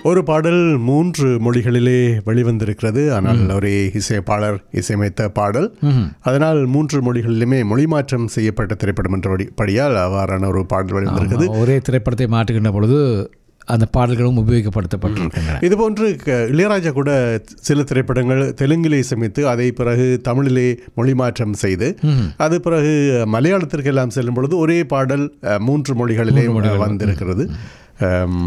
ஒரு பாடல் மூன்று மொழிகளிலே வெளிவந்திருக்கிறது ஆனால் ஒரே இசையப்பாளர் இசையமைத்த பாடல் அதனால் மூன்று மொழிகளிலுமே மொழி மாற்றம் செய்யப்பட்ட திரைப்படம் என்ற படி- படியால் அவ்வாறான ஒரு பாடல் வெளிவந்திருக்குது ஒரே திரைப்படத்தை மாற்றுகின்ற பொழுது அந்த பாடல்களும் உபயோகிக்கப்படுத்தப்பட்டிருக்கின்றன இதுபோன்று க- இளையராஜா கூட சில திரைப்படங்கள் தெலுங்கிலே இசையமைத்து அதை பிறகு தமிழிலே மொழி மாற்றம் செய்து அது பிறகு மலையாளத்திற்கு எல்லாம் செல்லும் பொழுது ஒரே பாடல் அஹ், மூன்று மொழிகளிலே அஹ், வந்திருக்கிறது அம்,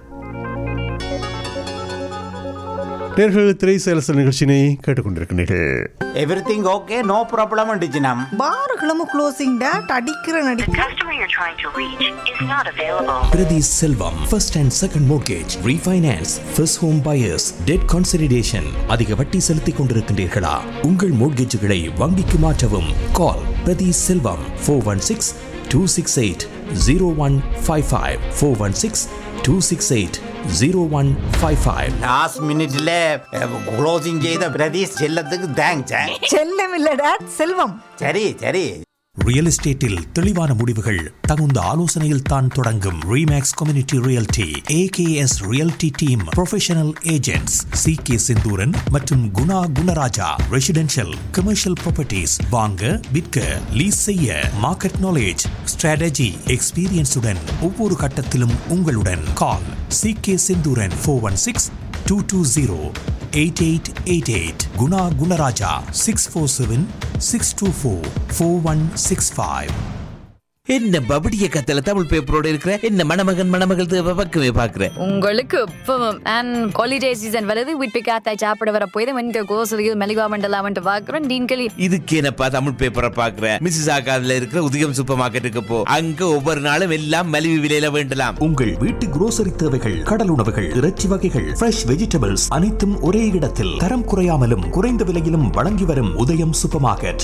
நேர்கள் திரை சேலசல் நிகழ்ச்சியினை கேட்டுக்கொண்டிருக்கிறீர்கள் எவ்ரிதிங் ஓகே நோ ப்ராப்ளம் அண்டிச்சினம் பாருகளும் க்ளோசிங் டேட் அடிக்கிற நடி customer you're trying to reach is not available. Priti Selvam, first and second mortgage, refinance, first home buyers, debt consolidation. அதிக வட்டி செலுத்திக் கொண்டிருக்கின்றீர்களா உங்கள் மோட்கேஜுகளை வங்கிக்கு மாற்றவும் call Prathi Selvam four one six two six eight zero one five five four one six two six eight zero one five five last மினிட்ல closing செய்த பிரதீஷ் செல்லத்துக்கு thanks செல்லம் இல்ல டேட் செல்வம் சரி சரி ரியல் எஸ்டேட்டில் தெளிவான முடிவுகள் தகுந்த ஆலோசனையில் தான் தொடங்கும் Remax community realty A K S realty team professional agents C K Senthuran மற்றும் Guna Gunaraja residential commercial properties வாங்க விற்க லீஸ் செய்ய மார்க்கெட் நாலேஜ் ஸ்ட்ராட்டஜி எக்ஸ்பீரியன்ஸுடன் ஒவ்வொரு கட்டத்திலும் உங்களுடன் call C K Senthuran four one six two two zero eight eight eight eight Guna Gunaraja six four seven six two four four one six five என்ன பபடிய கத்தல தமிழ் பேப்பரோட இருக்கிற என்ன மணமகன் மணமகள் தேவை பக்கமே பாக்குற உங்களுக்கு இப்பவும் அண்ட் ஹாலிடே சீசன் வருது வீட்டு காத்தாய் சாப்பிட வர போய் இந்த கோசலியில் மெலிகா மண்டலா வந்துட்டு பார்க்குறோம் டீன்களி இதுக்கு என்னப்பா தமிழ் பேப்பரை பாக்குற மிஸ்ஸஸ் ஆகாதுல இருக்கிற உதயம் சூப்பர் மார்க்கெட்டுக்கு போ அங்க ஒவ்வொரு நாளும் எல்லாம் மலிவு விலையில வேண்டலாம் உங்கள் வீட்டு grocery தேவைகள் கடல் உணவுகள் இறைச்சி வகைகள் ஃப்ரெஷ் வெஜிடபிள்ஸ் அனைத்தும் ஒரே இடத்தில் தரம் குறையாமலும் குறைந்த விலையிலும் வழங்கி வரும் உதயம் super market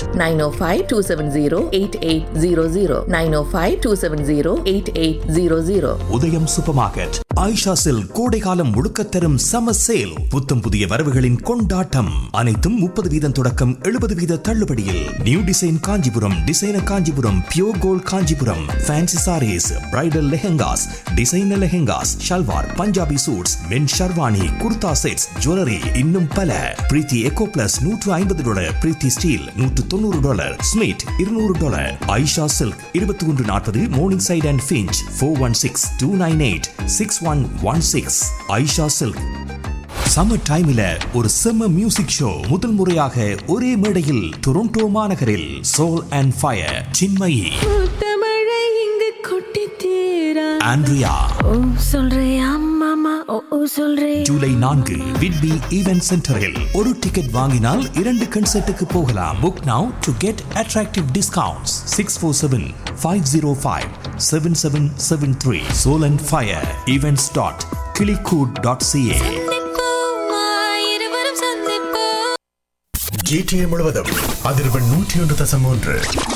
905-270-8800 905-270-8800 Udayam super market Ayesha sale கோடைகாலம் முழுக்க தரும் சம சேல் புத்தம் புதிய வரவுகளின் கொண்டாட்டம் அனைத்தும் முப்பது வீதம் தொடக்கம் எழுபது வீத தள்ளுபடியில் new design Kanchipuram designer Kanchipuram pure gold Kanchipuram fancy sarees bridal lehengas designer lehengas salwar Punjabi suits men sherwani kurta sets jewellery இன்னும் பல பிரீத்தி எக்கோ பிளஸ் நூற்று ஐம்பது டாலர் பிரீத்தி ஸ்டீல் நூற்று தொண்ணூறு டாலர் ஸ்மிட் இருநூறு டாலர் ஐஷா சில்க் இருபத்தி ஒன்று நாற்பது Morningside and Finch four one six two nine eight six one one six Aisha silk summer டைம்ல ஒரு செம்ம மியூசிக் ஷோ முதல் முறையாக ஒரே மேடையில் டொரண்டோ மாநகரில் சோல் அண்ட் ஃபயர் சின்மயி தமிழை இங்கு கொட்டி தீரா ஆண்ட்ரியா ஓ சொல்றியா மாமா ஓ ஓ சொல்றே ஜூலை நான்கு விட்பி ஈவென்ட் சென்டரில் ஒரு டிக்கெட் வாங்கினால் இரண்டு கன்சர்ட்டுக்கு போகலாம் book now to get attractive discounts six four seven five zero five seven seven seven three soul and fire events dot கிளிகூட் டாட் சிஏ இருவரும் சந்திப்போ ஜிடிஏ முழுவதும் அதிர்வெண் நூற்றி ஒன்று தசம் மூன்று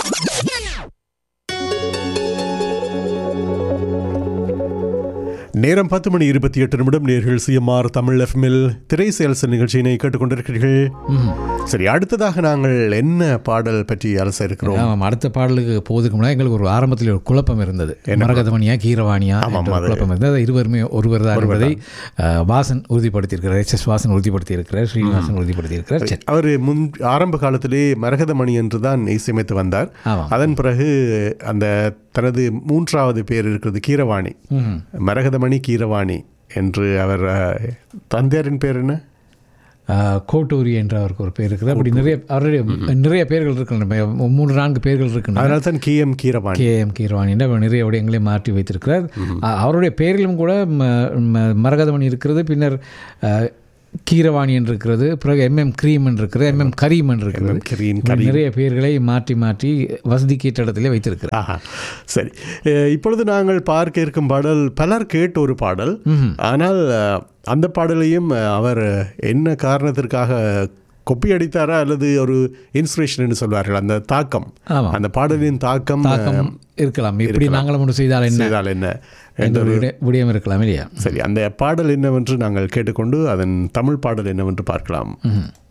நேரம் பத்து மணி இருபத்தி எட்டு நிமிடம் நேர்கள் சிஎம்ஆர் தமிழ் எஃப்எம்எல் திரை சேல்ஸ் நிகழ்ச்சியினை கேட்டுக்கொண்டிருக்கிறீர்கள் சரி அடுத்ததாக நாங்கள் என்ன பாடல் பற்றி அலச இருக்கிறோம் ஆமாம் அடுத்த பாடலுக்கு போவதுக்கு முன்னாடி எங்களுக்கு ஒரு ஆரம்பத்தில் ஒரு குழப்பம் இருந்தது மரகதமணியா கீரவாணியா ஆமாம், என்ற ஒரு அது- குழப்பம் இருந்தது அது இருவருமே ஒருவர் தான் என்பதை அஹ், வாசன் உறுதிப்படுத்தியிருக்கிறார் எஸ் எஸ் வாசன் உறுதிப்படுத்தியிருக்கிறார் ஸ்ரீனிவாசன் உறுதிப்படுத்தியிருக்கிறார் சரி அவர் முன் ஆரம்ப காலத்திலே மரகதமணி என்று தான் இசையமைத்து வந்தார் ஆமாம். அதன் பிறகு அந்த தனது மூன்றாவது பேர் இருக்கிறது கீரவாணி மரகதமணி கீரவாணி என்று அவர் அஹ், தந்தையாரின் பேர் என்ன அஹ், கோட்டூரி என்ற அவருக்கு ஒரு பேர் இருக்குது அப்படி நிறைய அவருடைய நிறைய பேர்கள் இருக்கின்றன மூன்று நான்கு பேர்கள் இருக்கின்றன அதனால தான் K M Keeravani K M Keeravani என்ற அவர் நிறைய விடயங்களை மாற்றி வைத்திருக்கிறார் அ- அவருடைய பெயரிலும் கூட ம- ம- மரகதமணி இருக்கிறது பின்னர் அஹ், கீரவாணி என்று இருக்கிறது பிறகு எம்எம் கிரீம் என்று இருக்கிறது எம்எம் கரீம் என்று இருக்கிறது MM கரீம், இப்படி நிறைய பெயர்களை மாற்றி மாற்றி வசதிக்கேற்ற இடத்திலே வைத்திருக்கிறார் ஆஹா சரி அஹ், இப்பொழுது நாங்கள் பார்க்க இருக்கும் பாடல் பலர் கேட்ட ஒரு பாடல் ஆனால் அஹ், அந்த பாடலையும் அஹ், அவர் என்ன காரணத்திற்காக கொப்பி அடித்தாரா அல்லது ஒரு இன்ஸ்பிரேஷன் என்று சொல்வார்கள் அந்த தாக்கம் ஆமாம். அந்த பாடலின் தாக்கம் தாக்கம் இருக்கலாம் இப்படி நாங்களும் ஒன்று செய்தால் என்ன செய்தால் என்ன என்ற ஒரு விட- விடயம் இருக்கலாம் இல்லையா சரி அந்த பாடல் என்னவென்று நாங்கள் கேட்டுக்கொண்டு அதன் தமிழ் பாடல் என்னவென்று பார்க்கலாம்